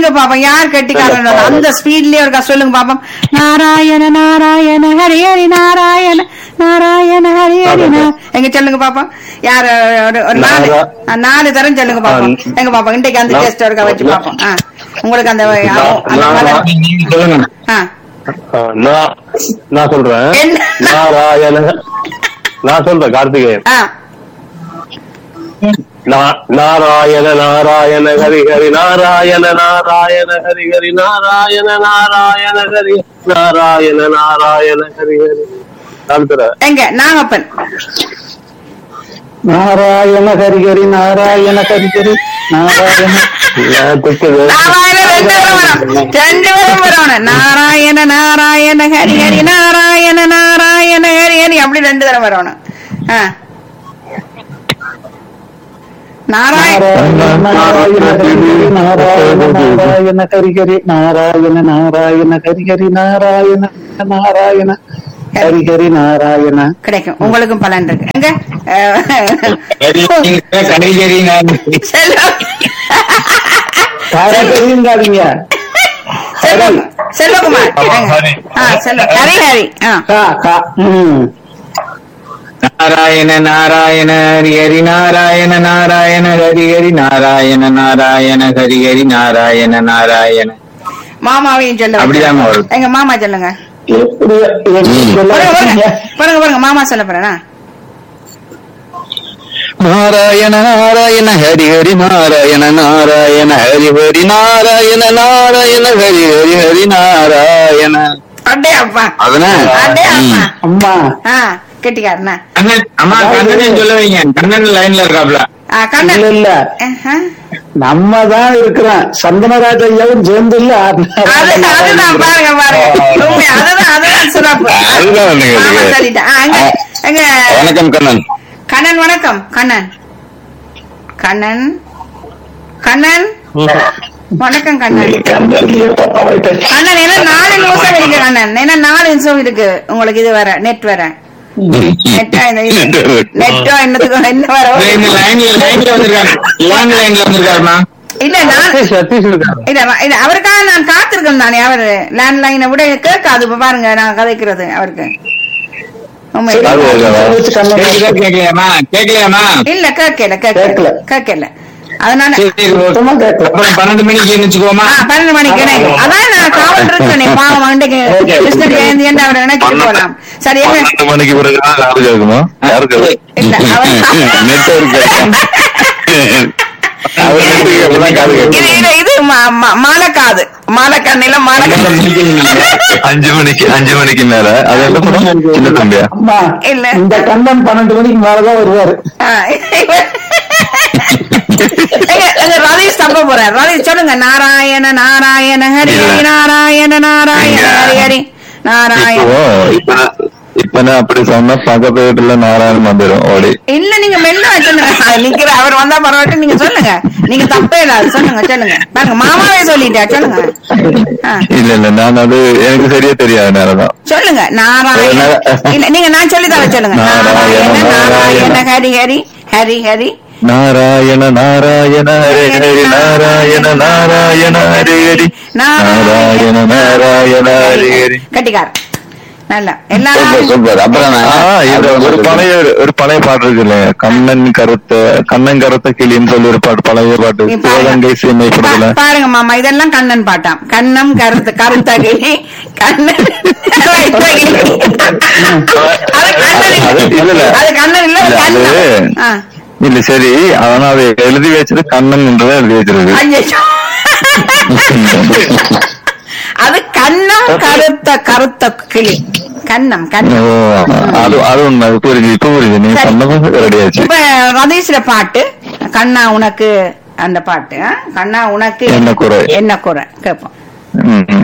எங்க பாப்போம் யார் கெட்டிக்காரன் அந்த ஸ்பீட்லயே இருக்கா சொல்லுங்க பாப்போம் நாராயண நாராயண ஹரி ஹரி நாராயண நாராயண ஹரி ஹரி நா- எங்க சொல்லுங்க பாப்போம் யார் ஒரு ஒரு நாலு நாரா- ஆ, நாலு தரம் சொல்லுங்க பாப்போம் எங்க பாப்போம் இன்றைக்கு அந்த நா- டெஸ்ட் ஒருக்கா வச்சு நா- பாப்போம் ஆ, உங்களுக்கு அந்த நா- அந்த நா- மலர்- நீங்க சொல்லுங்க ஆ. ஆ, நான் நான் சொல்றேன் என்ன? நாராயண நான் சொல்றேன் கார்த்திகேயன் ஆ. நா- நாராயண நாராயண ஹரி ஹரி நாராயண நாராயண ஹரி ஹரி நாராயண நாராயண ஹரி நாராயண நாராயண ஹரி ஹரி அடுத்த எங்க நாகப்பன் நாராயண ஹரிஹரி நாராயண ஹரிஹரி நாராயண நான் திக்குது. நாராயண ரெண்டு பேரும் வரும் ரெண்டு பேரும் வரணும் நாராயண நாராயண ஹரி ஹரி நாராயண நாராயண ஹரி ஹரி அப்படி ரெண்டு தரம் வரணும் ஆ. நாராயண நாராயண ஹரிஹரி நாராயண நாராயண ஹரிஹரி நாராயண நாராயண ஹரிஹரி நாராயண நாராயண ஹரிஹரி நாராயண கிடைக்கும் உங்களுக்கும் பலன் இருக்கு எங்க கடைசேரி செல்வம் தெரியுங்காதீங்க செல்வம் செல்வகுமார் எங்க? ஆ, செல்வம் ஹரி ஹரி ஆ கா கா ம் நாராயண நாராயண ஹரி ஹரி நாராயண நாராயண ஹரி ஹரி நாராயண நாராயண ஹரி ஹரி நாராயண நாராயண மாமாவையும் சொல்ல அப்படிதான் வரும். எங்க மாமா சொல்லுங்க எப்படி எப்படி சொல்ல பாருங்க வச்சீங்க? பாருங்க பாருங்க பாருங்க மாமா சொல்ல போறேனா நாராயண நாராயண ஹரி ஹரி நாராயண நாராயண ஹரி ஹரி நாராயண நாராயண ஹரி ஹரி ஹரி நாராயண அடே அப்பா அதனா அடே அப்பா அம்மா ஆ கெட்டிக்காரனா கண்ணன் அம்மா கண்ணன் சொல்ல வைங்க கண்ணன் லைன்ல இருக்காப்ல ஆ, இல்ல கண்ணன் இல்ல ஆஹா. நம்ம தான் இருக்கிறோம் சந்தனராஜ ஐயாவும் சேர்ந்து இல்ல அது அதுதான் பாருங்க பாருங்க உண்மை, அதுதான் அதுதான் சிறப்பு அதுதான் வந்து மாமா கேக்குது. சொல்லிட்டேன். ஆ, அங்க அங்க வணக்கம் கண்ணன் கண்ணன் வணக்கம் கண்ணன் கண்ணன் கண்ணன் வணக்கம் கண்ணன் கண்ணன் என்ன நாலு நிமிஷம் இருக்கு கண்ணன் என்ன நாலு நிமிஷம் இருக்கு உங்களுக்கு இது வர நெட் வர நெட்டா இந்த இது நெட்டோ என்னத்துக்கு என்ன வர லைன்ல லைன்ல லைன்ல வந்திருக்காரு லாங் லைன்ல வந்திருக்காருமா இல்ல நான் சதீஷ் இருக்காரு இல்ல வ- இல்ல அவருக்காக நான் காத்திருக்கேன் தானே அவர் லேண்ட் லைனை விட கேட்காது இப்ப பாருங்க நான் கதைக்கிறது அவருக்கு உண்மை கேக்குதா கேக்கலையாமா கேக்கலையாமா இல்ல கேட்கல கேட்கல கேட்கல. கேட்கல அதனால சரி சுத்தமா கேட்கல அப்புறம் பன்னெண்டு மணிக்கு நினைச்சுக்கோமா ஆ, பன்னெண்டு மணிக்கு இணைங்க. அதான் நான் காவல் இருக்கேனே பாவம் இன்றைக்கு கிருஷ்ண ஜெயந்தி என்று அவர் நினைச்சிட்டு போலாம் சரியா பன்னெண்டு மணிக்கு பிறகு யாரு கேட்கணும் யாருக்கு இல்ல அவர் நெட்வொர்க் அவர் நெட்டுக்கு அப்பதான் காது இது கேட்கும் இது இது ம- ம- மாலக்காது மாலக்கண்ணில மாலக்காது அஞ்சு மணிக்கு அஞ்சு மணிக்கு மேல அது என்ன படம் சின்ன தம்பியா அம்மா இல்ல. இந்த கண்ணன் பன்னெண்டு மணிக்கு மேலதான் வருவாரு ஆ, இவர்- எங்க- எங்க ரதீஷ் தப்ப போறார் ரதீஷ் சொல்லுங்க நாராயண நாராயண ஹரி ஹரி நாராயண நாராயண ஹரி ஹரி நாராயண இப்போ இப்ப நான்- இப்ப நான் அப்படி சொன்னா பக்கத்து வீட்டுல நாராயணன் வந்துடும் ஓடி இல்ல நீங்க மெல்ல சொல்லுங்க அது நிக்கிற அவர் வந்தா பரவாயில்ல நீங்க சொல்லுங்க நீங்க தப்பே இல்ல அது சொல்லுங்க சொல்லுங்க பாருங்க மாமாவே சொல்லிட்டா சொல்லுங்க ஆ, இல்ல இல்ல நான் அது எனக்கு சரியா தெரியாது நேரம் சொல்லுங்க நாராயண இல்ல நீங்க நான் சொல்லி தர சொல்லுங்க நாராயண நாராயண ஹரி ஹரி ஹரி ஹரி நாராயண நாராயண ஹரி ஹரி நாராயண நாராயண ஹரி ஹரி நாராயண நாராயண ஹரி ஹரி கட்டிக்கார் நல்லா சூப்பர் எல்லாரும் சூப்பர் அப்புறம் ஆ, நான் இது ஒரு பழைய ஒரு பழைய பாட்டு இருக்கு இல்லையா கண்ணன் கருத்த கண்ணன் கருத்த கிளின்னு சொல்லி ஒரு பாட்டு பழைய பாட்டு நீ பாருங்க. சிவகங்கை சீமை படத்துல பா- பாருங்க மாமா இதெல்லாம் கண்ணன் பாட்டாம் கண்ணம் கருத்து கருத்தகிரி கண்ணன் வைத்தகிரி. அது கண்ணன் அது இல்ல. இல்ல, இல்ல. அது கண்ணன் இல்ல இல்ல, அது- கண்ணன் ஆ. இல்ல சரி ஆனா அது எழுதி வச்சது கண்ணன் என்றுதான் எழுதி வச்சிருக்கு ஐயையோ. அது கண்ணம் கருத்த கருத்த கிளி கண்ணம் ஓ கண்ணம் அது அது உண்மை அது புரியுது இப்ப புரியுது நீ சரி. சொன்னது ரெடி ஆச்சு இப்ப ரதீஸ்ல பாட்டு கண்ணா உனக்கு அந்த பாட்டு ஆ? கண்ணா உனக்கு என்ன குறை? என்ன குறை கேட்போம் ம், ம்.